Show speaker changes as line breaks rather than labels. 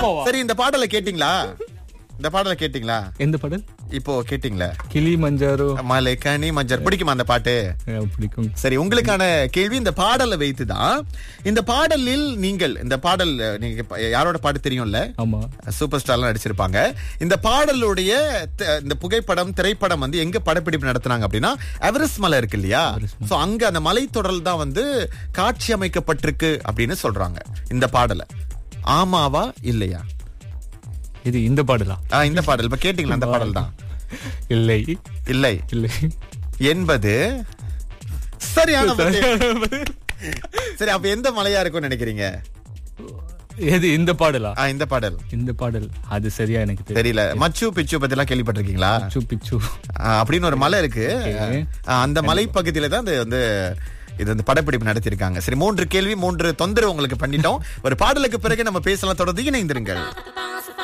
ஆமாவா
சரி இந்த பாடலை கேட்டீங்களா இந்த பாடலை கேட்டீங்களா
எந்த பாடல்
இப்போ கேட்டீங்களா
கிளி மஞ்சாரோ
மலை கனி மஞ்சள் பிடிக்குமா அந்த பாட்டு
அஹ், பிடிக்கும்
சரி உங்களுக்கான கேள்வி இந்த பாடலை வைத்துதான் இந்த பாடலில் நீங்கள் இந்த பாடல் அஹ், நீங்க இப்ப யாரோட பாட்டு தெரியும்ல
ஆமா
சூப்பர் ஸ்டார்லாம் நடிச்சிருப்பாங்க இந்த பாடலுடைய த- இந்த புகைப்படம் திரைப்படம் வந்து எங்க படப்பிடிப்பு நடத்துனாங்க அப்படின்னா எவரெஸ்ட் மலை இருக்கு இல்லையா சோ அங்க அந்த மலைத்தொடர் தான் வந்து காட்சி அமைக்கப்பட்டிருக்கு அப்படின்னு சொல்றாங்க இந்த பாடலை ஆமாவா இல்லையா
இது இந்த பாடலா
ஆ, இந்த பாடல் இப்ப கேட்டீங்களா அந்த பாடல் தான்
இல்லை
இல்லை
இல்லை
என்பது சரியான பதில். சரி அப்ப எந்த மலையா இருக்கும்னு நினைக்கிறீங்க
எது இந்த பாடலா
ஆ, இந்த பாடல்
இந்த பாடல் அது சரியா எனக்கு தெரியும்
தெரியல மச்சு பிச்சு பத்தி எல்லாம் கேள்விப்பட்டிருக்கீங்களா
பிச்சு பிச்சு
ஆ, அப்படின்னு ஒரு மலை இருக்கு
Okay.
ஆ, அந்த மலை பகுதியில தான் இது வந்து இது வந்து படப்பிடிப்பு நடத்தியிருக்காங்க சரி மூன்று கேள்வி மூன்று தொந்தரவு உங்களுக்கு பண்ணிட்டோம் ஒரு பாடலுக்கு பிறகு நம்ம பேசலாம் தொடர்ந்து இணைந்திருங்கள்